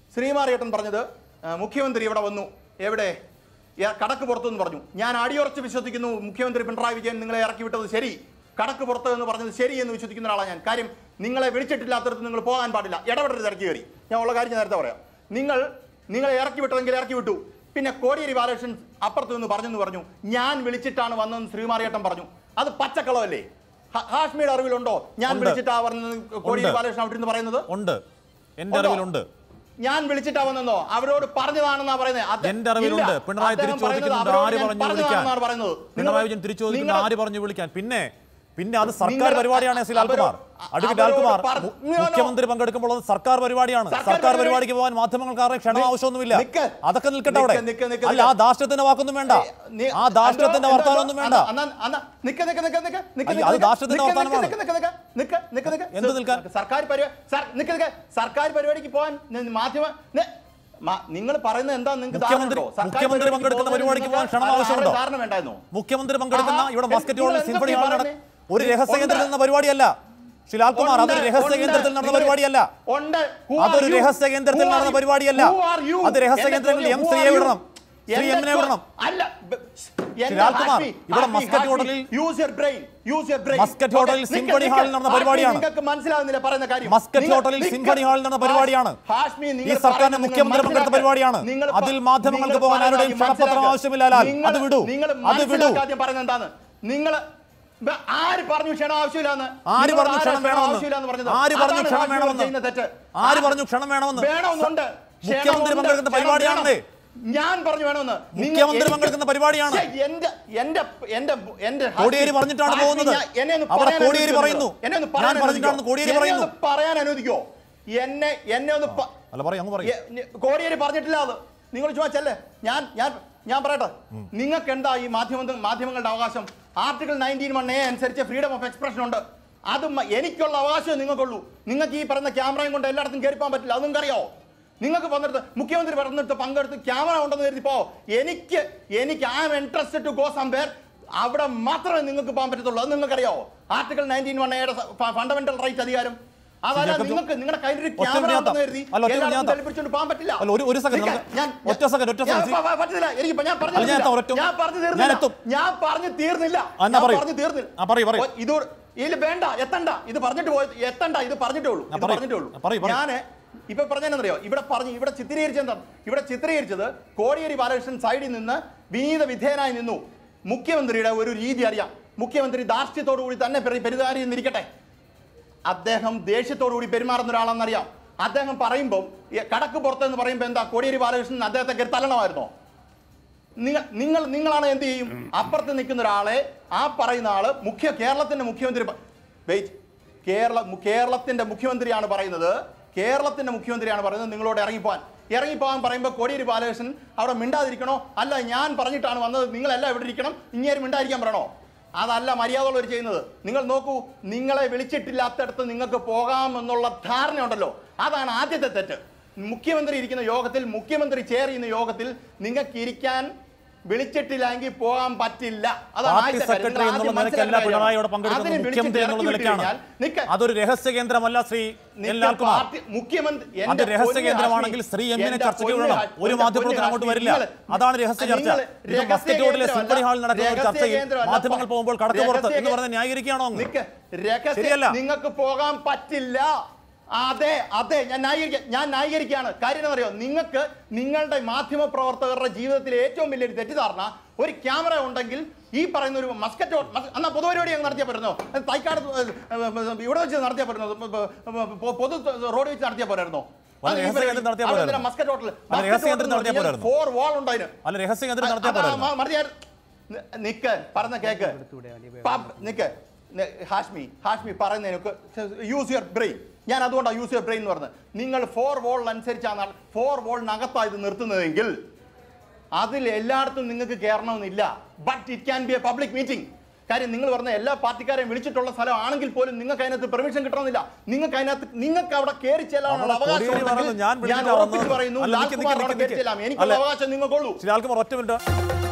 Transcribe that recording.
ശ്രീമാറിയേട്ടൻ പറഞ്ഞത് ആ, മുഖ്യമന്ത്രി ഇവിടെ വന്നു എവിടെ യ- കടക്ക് പുറത്തു എന്ന് പറഞ്ഞു ഞാൻ അടിയുറച്ച് വിശ്വസിക്കുന്നു മുഖ്യമന്ത്രി പിണറായി വിജയൻ നിങ്ങളെ ഇറക്കി വിട്ടത് ശരി കടക്ക് പുറത്ത് എന്ന് പറഞ്ഞത് ശരി എന്ന് വിശ്വസിക്കുന്ന ഒരാളാണ് ഞാൻ കാര്യം നിങ്ങളെ വിളിച്ചിട്ടില്ലാത്തടത്ത് നിങ്ങൾ പോകാൻ പാടില്ല ഇടപെടരുത് ഇറക്കി കയറി ഞാൻ ഉള്ള കാര്യം ഞാൻ നേരത്തെ പറയാം നിങ്ങൾ നിങ്ങളെ ഇറക്കി വിട്ടതെങ്കിൽ ഇറക്കി വിട്ടു പിന്നെ കോടിയേരി ബാലകൃഷ്ണൻ അപ്പുറത്ത് നിന്ന് പറഞ്ഞെന്ന് പറഞ്ഞു ഞാൻ വിളിച്ചിട്ടാണ് വന്നതെന്ന് ശ്രീമാറിയേട്ടൻ പറഞ്ഞു അത് പച്ചക്കളമല്ലേ ഹ- ഹാഷ്മിയുടെ അറിവിലുണ്ടോ ഞാൻ ഉണ്ട്. വിളിച്ചിട്ടാ പറഞ്ഞത് കോടിയേരി ഉണ്ട്. ബാലകൃഷ്ണൻ അവിടെ നിന്ന് പറയുന്നത് ഉണ്ട് എന്റെ ഉണ്ടോ? അറിവിലുണ്ട് ഞാൻ വിളിച്ചിട്ടാ വന്നെന്നോ അവരോട് പറഞ്ഞതാണെന്നാ പറയുന്നത് അത് എന്റെ അറിവിലുണ്ട് ഇല്ല. പിണറായി അദ്ദേഹം തിരിച്ചു പറയുന്നത് ചോദിക്കുന്നുണ്ട് അവരോട് ആര് ഞാൻ പറഞ്ഞു വിളിക്കാൻ പറഞ്ഞതാണെന്നാണ് പറയുന്നത് പിണറായി വിജയൻ നിങ്ങൾ- തിരിച്ചു ചോദിക്കുന്നത് നിങ്ങൾ- ആര് പറഞ്ഞു വിളിക്കാൻ പിന്നെ പിന്നെ അത് സർക്കാർ നിങ്ങൾ- പരിപാടിയാണ് എസ് ലാൽകുമാർ അവരോ- അഡ്വക്കേറ്റ് അവരോട് ലാൽകുമാർ പറ- മു- No, no. മുഖ്യമന്ത്രി പങ്കെടുക്കുമ്പോൾ അത് സർക്കാർ പരിപാടിയാണ് സർക്കാർ സർക്കാർ പരിപാടി- പരിപാടിക്ക് പോകാൻ മാധ്യമങ്ങൾക്കാരുടെ ക്ഷണം നി- ആവശ്യമൊന്നുമില്ല നിക്ക്. അതൊക്കെ നിൽക്കട്ടെ അവിടെ നിക്ക്, നിക്ക്, നിക്ക്, അല്ല ആ നിക്ക്. ധാർഷ്ട്യത്തിന്റെ വാക്കൊന്നും വേണ്ട നീ- ആ ധാർഷ്ട്യത്തിന്റെ എന്തോ- വർത്താനൊന്നും എന്തോ- വേണ്ട അന്ന- അന്ന- അന്ന- നിക്ക്, നിക്ക്, നിക്ക്, നിക്ക്, നിക്ക്, അയ്യോ, നിക്ക്, അത് നിക്ക്, ദാർഷ്ട്യത്തിന്റെ നിക്ക്, വർത്താനമാണ്. നിക്ക്, നിക്ക്, നിക്ക്, നിക്ക്, നിക്ക്, നിക്ക്. എന്ത് നിൽക്കാൻ? സർക്കാർ പരിപാടി സർ- നിക്ക്, നിക്ക്. സർക്കാർ പരിപാടിക്ക് പോകാൻ നി- മാധ്യമ നിങ്ങൾ പറയുന്നത് എന്താ നിങ്ങൾക്ക് മുഖ്യമന്ത്രി- മുഖ്യമന്ത്രി പങ്കെടുക്കുന്ന പരിപാടിക്ക് പോകാൻ ക്ഷണം ആവശ്യമുണ്ടോ? ധാരണ വേണ്ടായിരുന്നു മുഖ്യമന്ത്രി പങ്കെടുക്കുന്ന ആഹാ. ഇവിടെ മസ്കറ്റ് നിങ്ങൾ ഹോളിൽ എന്താ സിംഫണി ഈ ഹാളിൽ പറയുന്നേ? നട- ഒരു രഹസ്യ കേന്ദ്രത്തിൽ ഉണ്ട്. നടന്ന പരിപാടിയല്ല ശ്രീ ലാൽകുമാർ അതൊരു ഉണ്ട്, രഹസ്യ ഉണ്ട്. കേന്ദ്രത്തിൽ നടന്ന നിങ്ങൾ- പരിപാടിയല്ല ഉണ്ട്. Who അതൊരു are you? രഹസ്യ കേന്ദ്രത്തിൽ Who are നടന്ന you? പരിപാടിയല്ല Who are you? അത് രഹസ്യ എന്റെ കേന്ദ്രങ്ങളിൽ ചോദ്യം, എം who ശ്രീയെ are you? വിടണം ശ്രീ എന്റെ എമ്മിനെ ചോ- വിടണം അല്ല ബ- എന്റെ ലാൽകുമാർ, ഹാഷ്മി, ഇവിടെ ഹാഷ്മി, മസ്കറ്റ് ഹാഷ്മി, ഹോട്ടലിൽ- use your brain, use your brain. Muscat Okay, ഹോട്ടലിൽ നിക്ക്, സിംഫണി നിക്ക്. ഹാളിൽ നടന്ന ഹാഷ്മി, പരിപാടിയാണ്. നിങ്ങൾക്ക് മനസ്സിലാവുന്നില്ല പറയുന്ന കാര്യം മസ്കറ്റ് നിങ്ങൾ- ഹോട്ടലിൽ നിക്ക്. സിംഫണി ഹാളിൽ നടന്ന പരിപാടിയാണ് ഹാഷ്മി, ഈ നിങ്ങൾ സർക്കാരിന്റെ പറയുന്നത് മുഖ്യമന്ത്രി നിങ്ങൾ പങ്കെടുത്ത പരിപാടിയാണ് നിങ്ങൾ അതിൽ പ- മാധ്യമങ്ങൾക്ക് നിങ്ങൾ പോകാൻ ആരുടെയും പറയുന്നത് ക്ഷണപത്രം മനസ്സിലാക്കുക. ആവശ്യമില്ല ലാൽ നിങ്ങൾ- അത് വിടൂ നിങ്ങൾ അത് വിടൂ മനസ്സിലാക്കുക ആദ്യം പറയുന്നത് എന്താണ് നിങ്ങൾ ആര് പറഞ്ഞു ക്ഷണം ആവശ്യമില്ലാന്ന് ആര് നിങ്ങൾ പറഞ്ഞു ആരാ ക്ഷണം വേണമെന്ന്? ആവശ്യമില്ലാന്ന് പറഞ്ഞത്? ആര് പറഞ്ഞു അതാണ് ക്ഷണം ഹാഷ്മി വേണമെന്ന്? ചെയ്യുന്ന തെറ്റ്. ആര് പറഞ്ഞു ക്ഷണം വേണമെന്ന്? വേണമെന്നുണ്ട് മുഖ്യമന്ത്രി ക്ഷണമുണ്ട്. പങ്കെടുക്കുന്ന ക്ഷണം പരിപാടിയാണെന്നേ. വേണം. ഞാൻ പറഞ്ഞു വേണമെന്ന് നിങ്ങൾ മുഖ്യമന്ത്രി എനിക്ക് പങ്കെടുക്കുന്ന പരിപാടിയാണ്. ശ്ശെ, എന്റെ എന്റെ എന്റെ എന്റെ കോടിയേരി പറഞ്ഞിട്ടാണ് ഹാഷ്മി, പോകുന്നത്. ഞാൻ- എന്നെ ഒന്ന് അവിടെ പറയാൻ കോടിയേരി അനുവദിക്കോ? പറയുന്നു. എന്നെ ഒന്ന് ഞാൻ പറയാൻ പറഞ്ഞിട്ടാണെന്ന് അനുവദിക്കോ? കോടിയേരി എന്നെ പറയുന്നു. ഒന്ന് പറയാൻ അനുവദിക്കോ എന്നെ എന്നെ ഒന്ന് പ- അല്ല പറയും അങ്ങ് പറയും എ- നി- കോടിയേരി പറഞ്ഞിട്ടില്ല അത് നിങ്ങൾ ചോദിച്ചല്ലേ ഞാൻ ഞാൻ ഞാൻ പറയട്ടെ നിങ്ങൾക്ക് എന്താ ഈ മാധ്യമ മാധ്യമങ്ങളുടെ അവകാശം ആർട്ടിക്കിൾ നയൻറ്റീൻ വൺ എ അനുസരിച്ച് ഫ്രീഡം ഓഫ് എക്സ്പ്രഷൻ ഉണ്ട് അത് മ- എനിക്കുള്ള അവകാശമേ നിങ്ങൾക്കുള്ളൂ നിങ്ങൾക്ക് ഈ പറയുന്ന ക്യാമറയും കൊണ്ട് എല്ലായിടത്തും കയറിപ്പോകാൻ പറ്റില്ല അത് നിങ്ങൾക്കറിയാവോ നിങ്ങൾക്ക് വന്നിട്ട് മുഖ്യമന്ത്രി പറഞ്ഞിട്ട് പങ്കെടുത്ത് ക്യാമറ ഉണ്ടെന്ന് കരുതിപ്പോ എനിക്ക് എനിക്ക് I am interested to go somewhere അവിടെ മാത്രമേ നിങ്ങൾക്ക് പോകാൻ പറ്റത്തുള്ളൂ അത് നിങ്ങൾക്കറിയാവോ ആർട്ടിക്കിൾ നയൻറ്റീൻ വൺ എയുടെ ഫണ്ടമെന്റൽ റൈറ്റ് അധികാരം അതല്ല ജേക്കബ് നിങ്ങൾക്ക് നിങ്ങളുടെ കയ്യിൽ ഒരു ഒറ്റ ക്യാമറ മിനിറ്റ് ഉണ്ടെന്ന് കരുതി അല്ല, ഒറ്റ എല്ലായിടത്തും മിനിറ്റ് തെളിപ്പിച്ചുകൊണ്ട് പോകാൻ പറ്റില്ല അല്ല, ഒരു- ഒരു second നിക്ക, നമുക്ക് ഞാൻ ഒറ്റ second, ഒറ്റ ഞാൻ second. പ- പ- പറ്റില്ല എനിക്ക് ഞാൻ പറഞ്ഞു അല്ല, ഞാൻ എത്താം, ഒരൊറ്റ- ഞാൻ പറഞ്ഞു ഞാൻ തീർന്നില്ല എത്തും. ഞാൻ പറഞ്ഞു തീർന്നില്ല ആ, എന്നാ ഞാൻ പറയൂ. പറഞ്ഞു തീർന്നില്ല ആ, പറയൂ, പറയൂ. ഒ- ഇത് ഇതിൽ വേണ്ട എത്തണ്ട ഇത് പറഞ്ഞിട്ട് പോയത് എത്തണ്ട ഇത് പറഞ്ഞിട്ടേ ഉള്ളൂ ആ, ഇത് പറയൂ. പറഞ്ഞിട്ടേ ഉള്ളൂ ആ, പറയൂ, പറയൂ. ഞാന് ഇപ്പൊ പറഞ്ഞെന്നറിയോ ഇവിടെ പറഞ്ഞു ഇവിടെ ചിത്രീകരിച്ചത് എന്താണ് ഇവിടെ ചിത്രീകരിച്ചത് കോടിയേരി ബാലകൃഷ്ണൻ സൈഡിൽ നിന്ന് വിനീത വിധേയനായി നിന്നു മുഖ്യമന്ത്രിയുടെ ഒരു രീതി അറിയാം മുഖ്യമന്ത്രി ധാർഷ്ട്യത്തോടു കൂടി തന്നെ പെരു- പെരുമാറി നിന്നിരിക്കട്ടെ അദ്ദേഹം ദേഷ്യത്തോടു കൂടി പെരുമാറുന്ന ഒരാളാണെന്നറിയാം അദ്ദേഹം പറയുമ്പോൾ ഈ കടക്ക് പുറത്തെന്ന് പറയുമ്പോൾ എന്താ കോടിയേരി ബാലകൃഷ്ണൻ അദ്ദേഹത്തെ കയറി തല്ലണമായിരുന്നോ നിങ്ങൾ നിങ്ങൾ നിങ്ങളാണ് എന്ത് ചെയ്യും അപ്പുറത്ത് നിൽക്കുന്ന ഒരാളെ ആ പറയുന്ന ആള് മുഖ്യ കേരളത്തിന്റെ മുഖ്യമന്ത്രി വെയിറ്റ് കേരള മു- കേരളത്തിന്റെ മുഖ്യമന്ത്രിയാണ് പറയുന്നത് കേരളത്തിന്റെ മുഖ്യമന്ത്രിയാണ് പറയുന്നത് നിങ്ങളോട് ഇറങ്ങിപ്പോവാൻ ഇറങ്ങിപ്പോവാൻ പറയുമ്പോൾ കോടിയേരി ബാലകൃഷ്ണൻ അവിടെ മിണ്ടാതിരിക്കണോ അല്ല ഞാൻ പറഞ്ഞിട്ടാണ് വന്നത് നിങ്ങളെല്ലാം ഇവിടെ ഇരിക്കണം ഇങ്ങേര് മിണ്ടാതിരിക്കാൻ പറയണോ അതല്ല മര്യാദയുള്ളവർ ചെയ്യുന്നത് നിങ്ങൾ നോക്കൂ നിങ്ങളെ വിളിച്ചിട്ടില്ലാത്തടത്ത് നിങ്ങൾക്ക് പോകാം എന്നുള്ള ധാരണയുണ്ടല്ലോ അതാണ് ആദ്യത്തെ തെറ്റ് മുഖ്യമന്ത്രി ഇരിക്കുന്ന യോഗത്തിൽ മുഖ്യമന്ത്രി ചെയർ ചെയ്യുന്ന യോഗത്തിൽ നിങ്ങൾക്ക് ഇരിക്കാൻ വിളിച്ചിട്ടില്ലെങ്കിൽ പോകാൻ പറ്റില്ല അതാണ് പാർട്ടി ആദ്യത്തെ കാര്യം. സെക്രട്ടറി നിങ്ങൾ എന്നുള്ള ആദ്യം നിലയ്ക്കല്ല മനസ്സിലാക്കുക. പിണറായി അവിടെ പങ്കെടുക്കുന്നത് അതിനെ വിളിച്ചിട്ട് മുഖ്യമന്ത്രി എന്നുള്ള ഇറക്കി വിട്ട് നിലയ്ക്കാണ് കഴിഞ്ഞാൽ നിക്ക- അതൊരു രഹസ്യ കേന്ദ്രമല്ല ശ്രീ എൻ നിക്ക ലാൽകുമാർ പാർട്ടി- മുഖ്യമന്ത്രി അത് എന്റെ രഹസ്യ പൊന്ന് കേന്ദ്രമാണെങ്കിൽ ഹാഷ്മി, ശ്രീ എമ്മിനെ എന്റെ ചർച്ചയ്ക്ക് പൊന്ന് വിടണം ഹാ- ഒരു എന്റെ മാധ്യമപ്രവർത്തനം പൊന്ന് അങ്ങോട്ട് ഹാഷ്മി, വരില്ല നിങ്ങള് അതാണ് രഹസ്യ ചർച്ച നിങ്ങള് ഇത് രഹസ്യ മസ്കറ്റ് ഹോട്ടലിലെ കേന്ദ്രമല്ല, സിംഫണി ഹാളിൽ നടക്കുന്ന ഒരു രഹസ്യ ചർച്ചയിൽ കേന്ദ്രമല്ല, മാധ്യമങ്ങൾ പോകുമ്പോൾ കടക്ക് പുറത്ത് രഹസ്യ എന്ന് പറഞ്ഞ് ന്യായീകരിക്കുകയാണോ അങ്ങ് നിക്ക് രഹസ്യ ശരിയല്ല. നിങ്ങൾക്ക് പോകാൻ പറ്റില്ല അതെ അതെ ഞാൻ ന്യായീകരിക്കാം ഞാൻ ന്യായീകരിക്കുകയാണ് കാര്യം എന്താ പറയുക നിങ്ങൾക്ക് നിങ്ങളുടെ മാധ്യമ പ്രവർത്തകരുടെ ജീവിതത്തിലെ ഏറ്റവും വലിയൊരു തെറ്റിദ്ധാരണ ഒരു ക്യാമറ ഉണ്ടെങ്കിൽ ഈ പറയുന്ന ഒരു മസ്കറ്റ് ഹോ- മസ്- എന്നാ പൊതുപരിപാടി അങ്ങ് നടത്തിയാൽ പറ്റുന്നോ തൈക്കാട് ഇവിടെ വെച്ച് നടത്തിയാൽ പറ്റുന്നോ പൊതു റോഡ് വെച്ച് നടത്തിയാൽ പോരായിരുന്നോ അല്ല, രഹസ്യ കേന്ദ്രം നടത്തിയാൽ പോരായിരുന്നോ? മസ്കറ്റ് ഹോട്ടൽ അല്ല, രഹസ്യ കേന്ദ്രം നടത്തിയാൽ പോരായിരുന്നോ? ഫോർ വാൾ ഉണ്ടായിരുന്നു അല്ല രഹസ്യ കേന്ദ്രം നടത്തിയാൽ പോരായിരുന്നു മറിയാൻ നിക്ക് പറഞ്ഞ കേക്ക് പബ് നിക്ക് നി- ഹാഷ്മി ഹാഷ്മി പറയുന്നതിനൊക്കെ യൂസ് യുവർ ബ്രെയിൻ ഞാൻ അതുകൊണ്ടാണ് യൂസ് യുവർ ബ്രെയിൻ എന്ന് പറഞ്ഞത് നിങ്ങൾ ഫോർ വോൾ അനുസരിച്ചാണ് ഫോർ വോളിനകത്താണ് ഇത് നിർത്തുന്നതെങ്കിൽ അതിൽ എല്ലായിടത്തും നിങ്ങൾക്ക് കയറണമെന്നില്ല but it can be a public meeting കാര്യം നിങ്ങൾ പറഞ്ഞ എല്ലാ പാർട്ടിക്കാരെയും വിളിച്ചിട്ടുള്ള സ്ഥലമാണെങ്കിൽ പോലും നിങ്ങൾക്ക് അതിനകത്ത് പെർമിഷൻ കിട്ടണമെന്നില്ല നിങ്ങൾക്ക് അതിനകത്ത് നിങ്ങൾക്ക് അവിടെ കയറി ചെല്ലാനുള്ള അവിടെ അവകാശം കോടിയേരി ഉണ്ടെങ്കിൽ പറഞ്ഞു, ഞാൻ ഞാൻ വിളിച്ചിട്ടാ ഉറപ്പിച്ച് വന്നത്. പറയുന്നു അല്ല, നിക്ക്, ലാൽകുമാർ നിക്ക്, അവിടെ നിക്ക്, കയറി ചെല്ലാം നിക്ക്. എനിക്കുള്ള അല്ല. അവകാശം നിങ്ങൾക്കുള്ളൂ ശ്രീ ലാൽകുമാർ ഒറ്റ മിനിറ്റ്